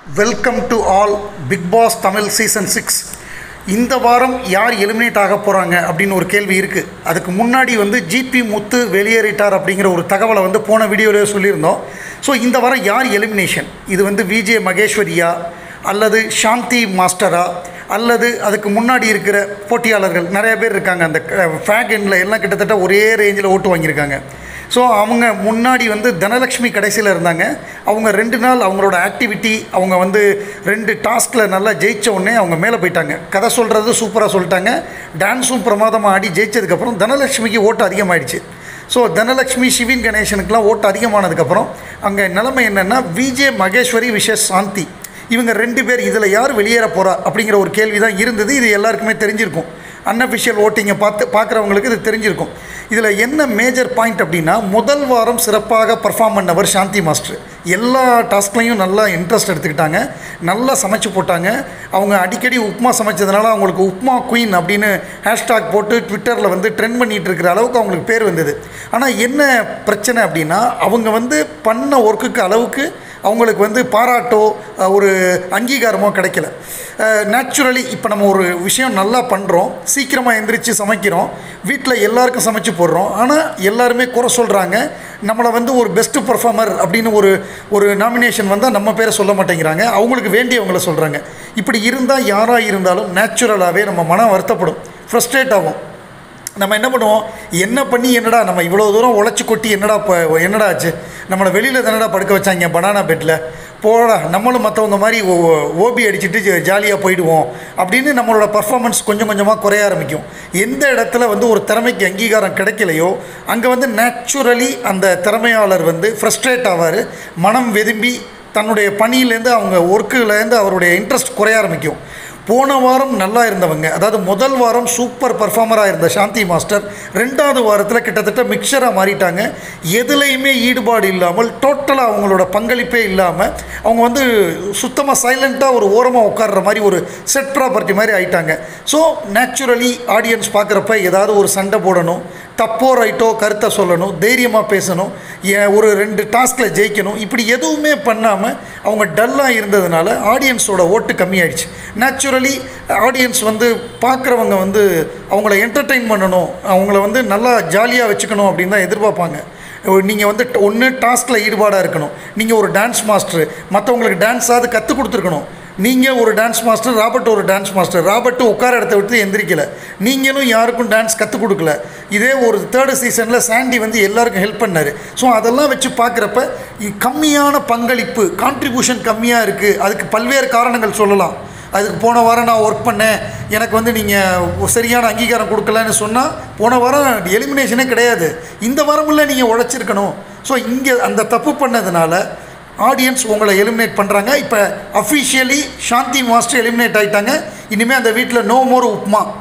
welcome to all Bigg Boss Tamil season six இந்த வாரம் யார் எலிமினேட் ஆக போகிறாங்க அப்படின்னு ஒரு கேள்வி இருக்குது அதுக்கு முன்னாடி வந்து ஜிபி முத்து வெளியேறிட்டார் அப்படிங்கிற ஒரு தகவலை வந்து போன வீடியோவிலே சொல்லியிருந்தோம் ஸோ இந்த வாரம் யார் எலிமினேஷன் இது வந்து விஜே மகேஸ்வரியா அல்லது சாந்தி மாஸ்டரா அல்லது அதுக்கு முன்னாடி இருக்கிற போட்டியாளர்கள் நிறைய பேர் இருக்காங்க அந்த ஃபேக் எண்ணில் எல்லாம் கிட்டத்தட்ட ஒரே ரேஞ்சில் ஓட்டு வாங்கியிருக்காங்க ஸோ அவங்க முன்னாடி வந்து தனலக்ஷ்மி கடைசியில் இருந்தாங்க அவங்க ரெண்டு நாள் அவங்களோட ஆக்டிவிட்டி அவங்க வந்து ரெண்டு டாஸ்கில் நல்லா ஜெயிச்ச உடனே அவங்க மேலே போயிட்டாங்க கதை சொல்கிறது சூப்பராக சொல்லிட்டாங்க டான்ஸும் பிரமாதமாக ஆடி ஜெயிச்சதுக்கப்புறம் தனலக்ஷ்மிக்கு ஓட்டு அதிகமாகிடுச்சு ஸோ தனலக்ஷ்மி சிவின் கணேசனுக்கெலாம் ஓட்டு அதிகமானதுக்கப்புறம் அங்கே நிலைமை என்னென்னா விஜே மகேஸ்வரி விஷஸ் சாந்தி இவங்க ரெண்டு பேர் இதில் யார் வெளியேற போகிறா அப்படிங்கிற ஒரு கேள்வி தான் இருந்தது இது எல்லாருக்குமே தெரிஞ்சிருக்கும் அன்அஃபிஷியல் ஓட்டிங்கை பார்த்து பார்க்குறவங்களுக்கு இது தெரிஞ்சிருக்கும் இதில் என்ன மேஜர் பாயிண்ட் அப்படின்னா முதல் வாரம் சிறப்பாக பர்ஃபார்ம் பண்ணவர் சாந்தி மாஸ்டர் எல்லா டாஸ்க்லையும் நல்லா இன்ட்ரெஸ்ட் எடுத்துக்கிட்டாங்க நல்லா சமைச்சு போட்டாங்க அவங்க அடிக்கடி உப்மா சமைச்சதுனால அவங்களுக்கு உப்மா குயின் அப்படின்னு ஹேஷ்டாக் போட்டு ட்விட்டரில் வந்து ட்ரெண்ட் பண்ணிகிட்டு இருக்கிற அளவுக்கு அவங்களுக்கு பேர் வந்தது ஆனால் என்ன பிரச்சனை அப்படின்னா அவங்க வந்து பண்ண ஒர்க்குக்கு அளவுக்கு அவங்களுக்கு வந்து பாராட்டோ அஹ், ஒரு அங்கீகாரமோ கிடைக்கல நேச்சுரலி இப்போ நம்ம ஒரு விஷயம் நல்லா பண்ணுறோம் சீக்கிரமாக எந்திரிச்சு சமைக்கிறோம் வீட்டில் எல்லாருக்கும் சமைச்சு போடுறோம் ஆனால் எல்லாருமே குறை சொல்கிறாங்க நம்மளை வந்து ஒரு பெஸ்ட்டு பர்ஃபார்மர் அப்படின்னு ஒரு ஒரு நாமினேஷன் வந்தால் நம்ம பேரை சொல்ல மாட்டேங்கிறாங்க அவங்களுக்கு வேண்டியவங்கள சொல்கிறாங்க இப்படி இருந்தால் யாராக இருந்தாலும் நேச்சுரலாகவே நம்ம மனம் வருத்தப்படும் ஃப்ரஸ்ட்ரேட் ஆகும் நம்ம என்ன பண்ணுவோம் என்ன பண்ணி என்னடா நம்ம இவ்வளோ தூரம் உழைச்சி கொட்டி என்னடா இப்போ என்னடா ஆச்சு நம்மளை வெளியில் தானடா படுக்க வச்சாங்க பனானா பெட்டில் போடா நம்மளும் மற்றவங்க மாதிரி ஓ- ஓபி அடிச்சுட்டு ஜாலியாக போயிடுவோம் அப்படின்னு நம்மளோட பர்ஃபார்மன்ஸ் கொஞ்சம் கொஞ்சமாக குறைய ஆரம்பிக்கும் எந்த இடத்துல வந்து ஒரு திறமைக்கு அங்கீகாரம் கிடைக்கலையோ அங்கே வந்து நேச்சுரலி அந்த திறமையாளர் வந்து ஃப்ரஸ்ட்ரேட் ஆவார் மனம் வெதும்பி தன்னுடைய பணியிலேருந்து அவங்க ஒர்க்குலேருந்து அவருடைய இன்ட்ரெஸ்ட் குறைய ஆரம்பிக்கும் போன வாரம் நல்லா இருந்தவங்க அதாவது முதல் வாரம் சூப்பர் பர்ஃபார்மராக இருந்த சாந்தி மாஸ்டர் ரெண்டாவது வாரத்தில் கிட்டத்தட்ட மிக்சராக மாறிட்டாங்க எதுலேயுமே ஈடுபாடு இல்லாமல் டோட்டலாக அவங்களோட பங்களிப்பே இல்லாமல் அவங்க வந்து சுத்தமாக சைலண்ட்டாக ஒரு ஓரமாக உட்கார்ற மாதிரி ஒரு செட் ப்ராப்பர்ட்டி மாதிரி ஆயிட்டாங்க ஸோ நேச்சுரலி ஆடியன்ஸ் பார்க்குறப்ப ஏதாவது ஒரு சண்டை போடணும் தப்போ ரைட்டோ கருத்தை சொல்லணும் தைரியமாக பேசணும் ஏன் ஒரு ரெண்டு டாஸ்கில் ஜெயிக்கணும் இப்படி எதுவுமே பண்ணாமல் அவங்க டல்லாக இருந்ததுனால ஆடியன்ஸோட ஓட்டு கம்மியாயிடுச்சு நேச்சுரலி ஆடியன்ஸ் வந்து பார்க்குறவங்க வந்து அவங்கள என்டர்டெயின் பண்ணணும் அவங்கள வந்து நல்லா ஜாலியாக வச்சுக்கணும் அப்படின்னு தான் எதிர்பார்ப்பாங்க நீங்கள் வந்து ஒன்று டாஸ்கில் ஈடுபாடாக இருக்கணும் நீங்கள் ஒரு டான்ஸ் மாஸ்டர் மற்றவங்களுக்கு டான்ஸாவது கற்றுக் கொடுத்துருக்கணும் நீங்கள் ஒரு டான்ஸ் மாஸ்டர் ராபர்ட் ஒரு டான்ஸ் மாஸ்டர் ராபர்ட் உட்கார இடத்த விட்டு எந்திரிக்கல நீங்களும் யாருக்கும் டான்ஸ் கற்றுக் கொடுக்கல இதே ஒரு தேர்டு சீசனில் சாண்டி வந்து எல்லாருக்கும் ஹெல்ப் பண்ணார் ஸோ அதெல்லாம் வச்சு பார்க்குறப்ப இ- கம்மியான பங்களிப்பு கான்ட்ரிபியூஷன் கம்மியாக இருக்குது அதுக்கு பல்வேறு காரணங்கள் சொல்லலாம் அதுக்கு போன வாரம் நான் ஒர்க் பண்ணேன் எனக்கு வந்து நீங்கள் சரியான அங்கீகாரம் கொடுக்கலன்னு சொன்னால் போன வாரம் எலிமினேஷனே கிடையாது இந்த வாரமுள்ள நீங்கள் உழைச்சிருக்கணும் ஸோ இங்கே அந்த தப்பு பண்ணதுனால ஆடியன்ஸ் உங்களை எலிமினேட் பண்ணுறாங்க இப்போ அஃபிஷியலி சாந்தி மாஸ்டர் எலிமினேட் ஆகிட்டாங்க இனிமேல் அந்த வீட்டில் நோ மோர் உப்மா